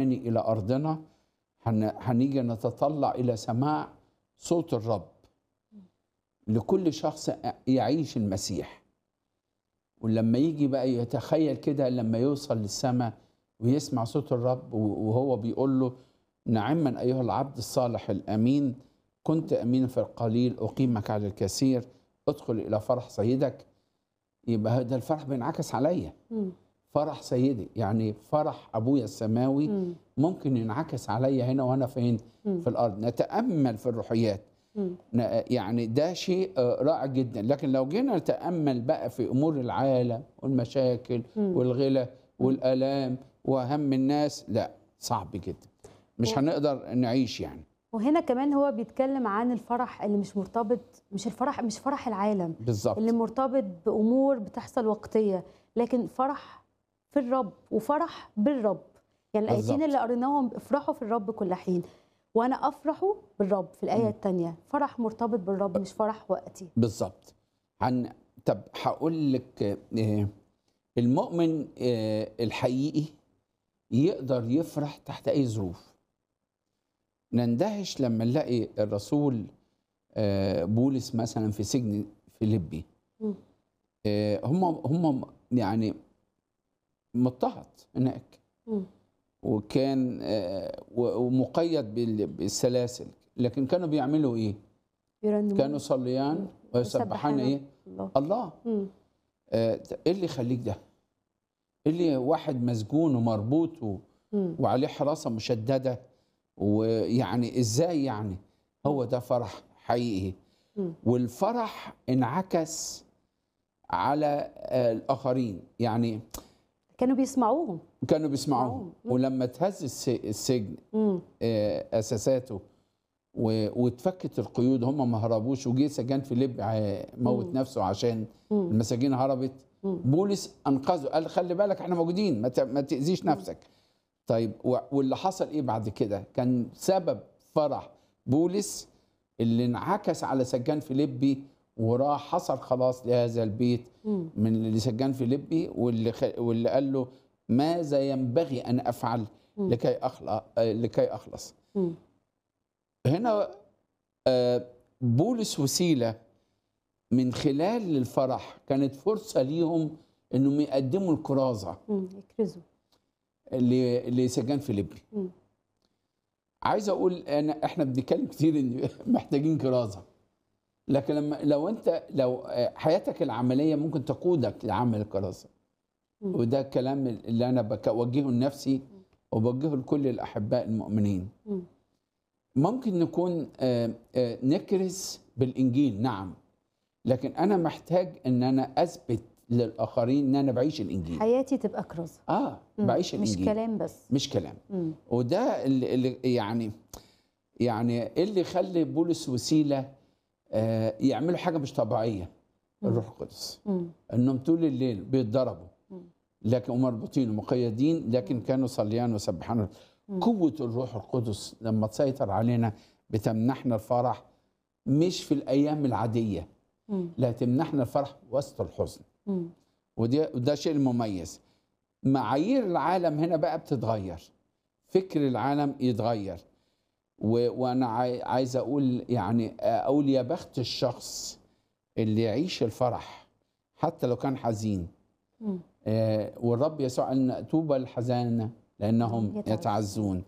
تاني الى ارضنا هن- هنيجي نتطلع الى سماع صوت الرب لكل شخص يعيش المسيح ولما يجي بقى يتخيل كده لما يوصل للسماء ويسمع صوت الرب وهو بيقول له نعما ايها العبد الصالح الامين كنت امينا في القليل اقيمك على الكثير ادخل الى فرح سيدك يبقى هذا الفرح بينعكس عليا مم. فرح سيدي يعني فرح ابويا السماوي مم. ممكن ينعكس عليا هنا وانا فين مم. في الارض نتامل في الروحيات مم. ن- يعني ده شيء آه، رائع جدا لكن لو جينا نتامل بقى في امور العالم والمشاكل مم. والغلا والالام وهم الناس لا صعب جدا مش و- هنقدر نعيش يعني وهنا كمان هو بيتكلم عن الفرح اللي مش مرتبط مش الفرح مش فرح العالم بالظبط اللي مرتبط بامور بتحصل وقتيه لكن فرح في الرب وفرح بالرب يعني الايتين بالظبط. اللي قريناهم افرحوا في الرب كل حين وانا افرح بالرب في الايه مم. الثانيه فرح مرتبط بالرب مش فرح وقتي بالظبط عن طب هقول لك آه، المؤمن آه، الحقيقي يقدر يفرح تحت اي ظروف نندهش لما نلاقي الرسول آه، بولس مثلا في سجن فيليبي مم. آه، هم هم يعني مضطهد هناك مم. وكان آه، و- ومقيد بال- بالسلاسل لكن كانوا بيعملوا ايه؟ يرنمون كانوا صليان ويسبحان ايه؟ الله الله مم. آه، ايه اللي يخليك ده؟ ايه اللي واحد مسجون ومربوط و- مم. وعليه حراسه مشدده ويعني ازاي يعني؟ هو ده فرح حقيقي مم. والفرح انعكس على آه، الاخرين يعني كانوا بيسمعوهم كانوا بيسمعوهم بيسمعوهم. مم. ولما تهز الس- السجن مم. آه، اساساته و- واتفكت القيود هم ما هربوش وجه سجان في ليب موت مم. نفسه عشان مم. المساجين هربت مم. بولس انقذه قال خلي بالك احنا موجودين ما ت- ما تاذيش نفسك طيب و- واللي حصل ايه بعد كده كان سبب فرح بولس اللي انعكس على سجان فيليبي وراح حصل خلاص لهذا البيت مم. من اللي سجان فيليبي واللي خ... واللي قال له ماذا ينبغي ان افعل مم. لكي اخلص لكي اخلص مم. هنا آه، بولس وسيله من خلال الفرح كانت فرصه ليهم انهم يقدموا الكرازه مم. يكرزوا ل- لسجان فيليبي مم. عايز اقول انا احنا بنتكلم كتير ان محتاجين كرازه لكن لما لو انت لو آه، حياتك العمليه ممكن تقودك لعمل الكرازه مم. وده الكلام اللي انا بوجهه لنفسي وبوجهه لكل الاحباء المؤمنين مم. ممكن نكون آه، آه، نكرز بالانجيل نعم لكن انا محتاج ان انا اثبت للاخرين ان انا بعيش الانجيل حياتي تبقى كرازه اه مم. بعيش مش الانجيل كلام بس مش كلام مم. وده اللي, اللي يعني يعني إيه اللي يخلي بولس وسيله آه، يعملوا حاجه مش طبيعيه مم. الروح القدس مم. انهم طول الليل بيتضربوا مم. لكن ومربوطين ومقيدين لكن كانوا صليان وسبحان مم. قوه الروح القدس لما تسيطر علينا بتمنحنا الفرح مش في الايام العاديه مم. لا تمنحنا الفرح وسط الحزن مم. وده وده شيء مميز معايير العالم هنا بقى بتتغير فكر العالم يتغير و... وانا عاي... عايز اقول يعني اقول يا بخت الشخص اللي يعيش الفرح حتى لو كان حزين مم. آه، والرب يسوع قال طوبى الحزانة لأنهم يتعزون. يتعزون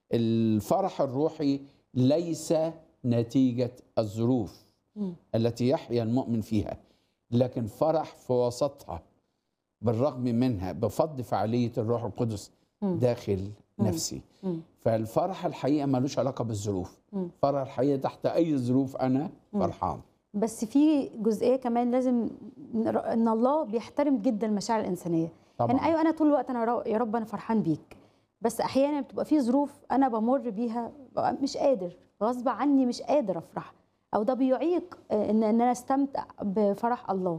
الفرح الروحي ليس نتيجة الظروف مم. التي يحيا المؤمن فيها لكن فرح في وسطها بالرغم منها بفضل فعالية الروح القدس مم. داخل مم. نفسي مم. فالفرح الحقيقة ملوش علاقة بالظروف مم. فرح الحقيقة تحت أي ظروف أنا مم. فرحان بس في جزئيه كمان لازم نر- ان الله بيحترم جدا المشاعر الانسانيه طبعا يعني ايوه انا طول الوقت انا را- يا رب انا فرحان بيك بس احيانا بتبقى في ظروف انا بمر بيها ببقى مش قادر غصب عني مش قادر افرح او ده بيعيق آه، ان ان انا استمتع بفرح الله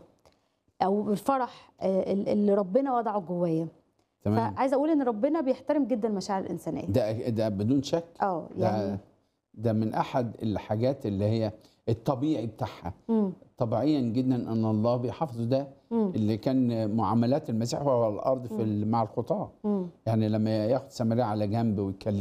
او بالفرح آه، اللي ربنا وضعه جوايا تمام فعايزه اقول ان ربنا بيحترم جدا المشاعر الانسانيه ده ده بدون شك اه ده يعني ده من احد الحاجات اللي هي الطبيعي بتاعها مم. طبيعيا جدا ان الله بيحافظ ده مم. اللي كان معاملات المسيح وهو على الارض في ال- مع الخطاه مم. يعني لما ياخد سامريه على جنب ويتكلم